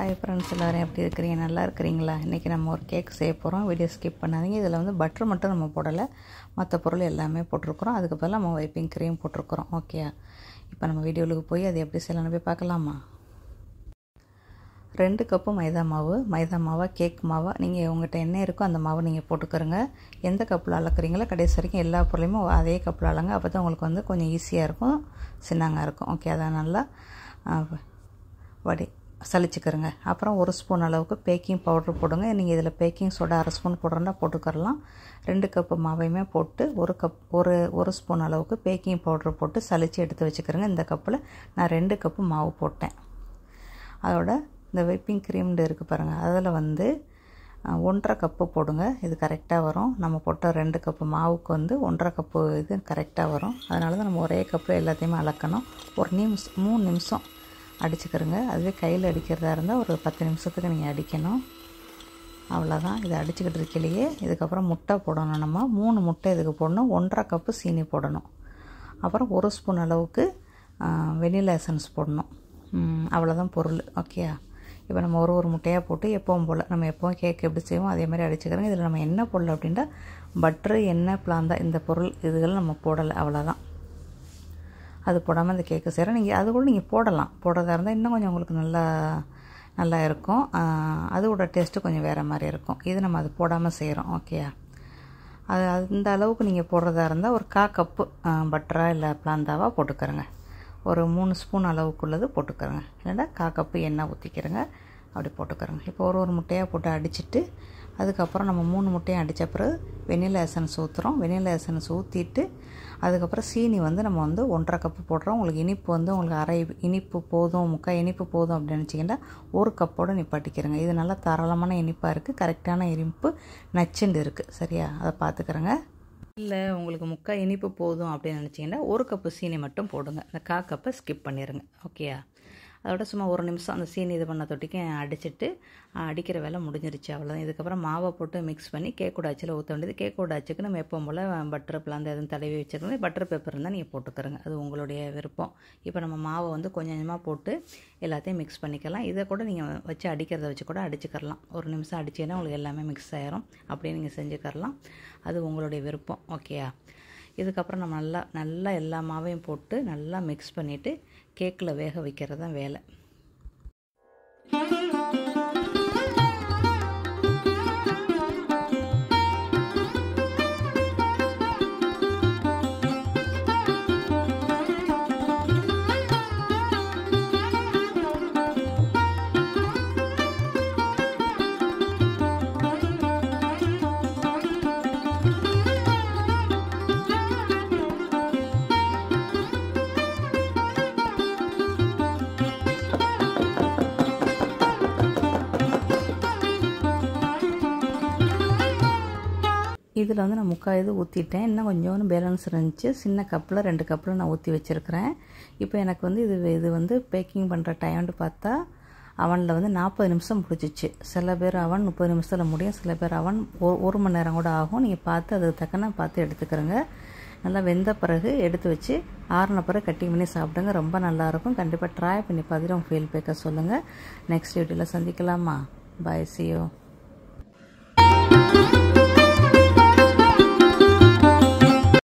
hi friends எல்லோரும் எப்படி இருக்கிறீங்க நல்லா இருக்கிறீங்களா இன்றைக்கி நம்ம ஒரு கேக் செய்ய போகிறோம் வீடியோ ஸ்கிப் பண்ணாதீங்க இதில் வந்து பட்டர் மட்டும் நம்ம போடலை மற்ற பொருள் எல்லாமே போட்டிருக்கிறோம் அதுக்கு பதிலாக நம்ம வைப்பிங் க்ரீம் போட்டிருக்கிறோம் ஓகே இப்போ நம்ம வீடியோவுக்கு போய் அது எப்படி செய்யலாம்னு போய் பார்க்கலாமா ரெண்டு கப்பு மைதா மாவு மைதா மாவா கேக் மாவா நீங்கள் உங்கள்கிட்ட என்ன இருக்கோ அந்த மாவை நீங்கள் போட்டுக்கிறங்க எந்த கப்பில் அளக்குறீங்களோ கடைசி வரைக்கும் எல்லா பொருளையுமே அதே கப்பில் அளங்க அப்போ தான் உங்களுக்கு வந்து கொஞ்சம் ஈஸியாக இருக்கும் சின்னங்க இருக்கும் ஓகே அதை நல்லா வடி சளிச்சுக்கிறங்க அப்புறம் ஒரு ஸ்பூன் அளவுக்கு பேக்கிங் பவுட்ரு போடுங்க நீங்கள் இதில் பேக்கிங் சோடா அரை ஸ்பூன் போடுறோன்னா போட்டுக்கரலாம் ரெண்டு கப்பு மாவையுமே போட்டு ஒரு கப் ஒரு ஒரு ஸ்பூன் அளவுக்கு பேக்கிங் பவுட்ரு போட்டு சளிச்சு எடுத்து வச்சுக்கிறேங்க இந்த கப்பில் நான் ரெண்டு கப்பு மாவு போட்டேன் அதோட இந்த வைப்பிங் க்ரீம்னு இருக்குது பாருங்கள் அதில் வந்து ஒன்றரை கப்பு போடுங்க இது கரெக்டாக வரும் நம்ம போட்ட ரெண்டு கப்பு மாவுக்கு வந்து ஒன்றரை கப்பு இது கரெக்டாக வரும் அதனால தான் நம்ம ஒரே கப்பில் எல்லாத்தையுமே அளக்கணும் ஒரு நிமிஷம் மூணு நிமிஷம் அடிச்சுக்கிறோங்க அதுவே கையில் அடிக்கிறதா இருந்தால் ஒரு பத்து நிமிஷத்துக்கு நீங்கள் அடிக்கணும் அவ்வளோதான் இதை அடிச்சுக்கிட்டு இருக்கையிலேயே இதுக்கப்புறம் முட்டை போடணும் நம்ம மூணு முட்டை இதுக்கு போடணும் ஒன்றரை கப்பு சீனி போடணும் அப்புறம் ஒரு ஸ்பூன் அளவுக்கு வெனிலா எசன்ஸ் போடணும் அவ்வளோதான் பொருள் ஓகே இப்போ நம்ம ஒரு ஒரு முட்டையாக போட்டு எப்பவும் போல் நம்ம எப்போவும் கேக் எப்படி செய்வோம் அதே மாதிரி அடிச்சுக்கிறோம் இதில் நம்ம என்ன பொருள் அப்படின்ட்டா பட்ரு எண்ணெய் பிளாந்தா இந்த பொருள் இதுகள் நம்ம போடலை அவ்வளோதான் அது போடாமல் இந்த கேக்கு செய்கிறோம் நீங்கள் அது கூட நீங்கள் போடலாம் போடுறதா இருந்தால் இன்னும் கொஞ்சம் உங்களுக்கு நல்லா நல்லா இருக்கும் அதோட டேஸ்ட்டு கொஞ்சம் வேறு மாதிரி இருக்கும் இது நம்ம அது போடாமல் செய்கிறோம் ஓகேயா அது அந்த அளவுக்கு நீங்கள் போடுறதா இருந்தால் ஒரு கா கப்பு பட்டரா இல்லை பிளாந்தாவா போட்டுக்கிறோங்க ஒரு மூணு ஸ்பூன் அளவுக்குள்ளது போட்டுக்கிறோங்க இல்லைன்னா கா கப்பு எண்ணெய் ஊற்றிக்கிறோங்க அப்படி போட்டுக்கிறோங்க இப்போ ஒரு ஒரு முட்டையாக போட்டு அடிச்சுட்டு அதுக்கப்புறம் நம்ம மூணு முட்டையும் அடித்த பிறகு வெனிலா எசன்ஸ் ஊற்றுறோம் வெனிலா எசன்ஸ் ஊற்றிட்டு அதுக்கப்புறம் சீனி வந்து நம்ம வந்து ஒன்றரை கப்பு போடுறோம் உங்களுக்கு இனிப்பு வந்து உங்களுக்கு அரை இனிப்பு போதும் முக்கால் இனிப்பு போதும் அப்படின்னு நினச்சிங்கன்னா ஒரு கப்போடு நிப்பாட்டிக்கிறேங்க இது நல்லா தாராளமான இனிப்பாக இருக்குது கரெக்டான இனிப்பு நச்சுண்டு இருக்குது சரியா அதை பார்த்துக்கிறேங்க இல்லை உங்களுக்கு முக்கால் இனிப்பு போதும் அப்படின்னு நினச்சிங்கன்னா ஒரு கப்பு சீனி மட்டும் போடுங்க அந்த கா கப்பை ஸ்கிப் பண்ணிடுங்க ஓகேயா அதோட சும்மா ஒரு நிமிஷம் அந்த சீனி இது பண்ண தொட்டிக்கு அடிச்சுட்டு அடிக்கிற வேலை முடிஞ்சிருச்சு அவ்வளோதான் இதுக்கப்புறம் மாவை போட்டு மிக்ஸ் பண்ணி கேக்கோட அச்சில் ஊற்ற வேண்டியது கேக்கோட அச்சுக்கு நம்ம எப்பவும் போல் பட்டர் பிளாந்த எதுவும் தடவி வச்சுருக்கோம் பட்டர் பேப்பர் இருந்தால் நீங்கள் போட்டுக்கிறங்க அது உங்களுடைய விருப்பம் இப்போ நம்ம மாவை வந்து கொஞ்சம் கொஞ்சமாக போட்டு எல்லாத்தையும் மிக்ஸ் பண்ணிக்கலாம் இதை கூட நீங்கள் வச்சு அடிக்கிறத வச்சு கூட அடிச்சுக்கரலாம் ஒரு நிமிஷம் அடிச்சேன்னா உங்களுக்கு எல்லாமே மிக்ஸ் ஆயிரும் அப்படியே நீங்கள் செஞ்சுக்கரலாம் அது உங்களுடைய விருப்பம் ஓகேயா இதுக்கப்புறம் நம்ம நல்லா நல்லா எல்லா மாவையும் போட்டு நல்லா மிக்ஸ் பண்ணிவிட்டு கேக்கில் வேக வைக்கிறது தான் வேலை இதில் வந்து நான் முக்கால் இது ஊற்றிட்டேன் இன்னும் கொஞ்சோண்டு பேலன்ஸ் இருந்துச்சு சின்ன கப்பில் ரெண்டு கப்பில் நான் ஊற்றி வச்சுருக்கிறேன் இப்போ எனக்கு வந்து இது இது வந்து பேக்கிங் பண்ணுற டைம்னு பார்த்தா அவனில் வந்து நாற்பது நிமிஷம் பிடிச்சிச்சு சில பேர் அவன் முப்பது நிமிஷத்தில் முடியும் சில பேர் அவன் ஒரு ஒரு மணி நேரம் கூட ஆகும் நீங்கள் பார்த்து அதுக்கு தக்கன பார்த்து எடுத்துக்கிறோங்க நல்லா வெந்த பிறகு எடுத்து வச்சு ஆறின பிறகு கட்டிங் பண்ணி சாப்பிடுங்க ரொம்ப நல்லாயிருக்கும் கண்டிப்பாக ட்ரை பண்ணி பார்த்துட்டு உங்கள் ஃபீல் பேக்க சொல்லுங்கள் நெக்ஸ்ட் வீடியோவில் சந்திக்கலாமா பாய் சியோ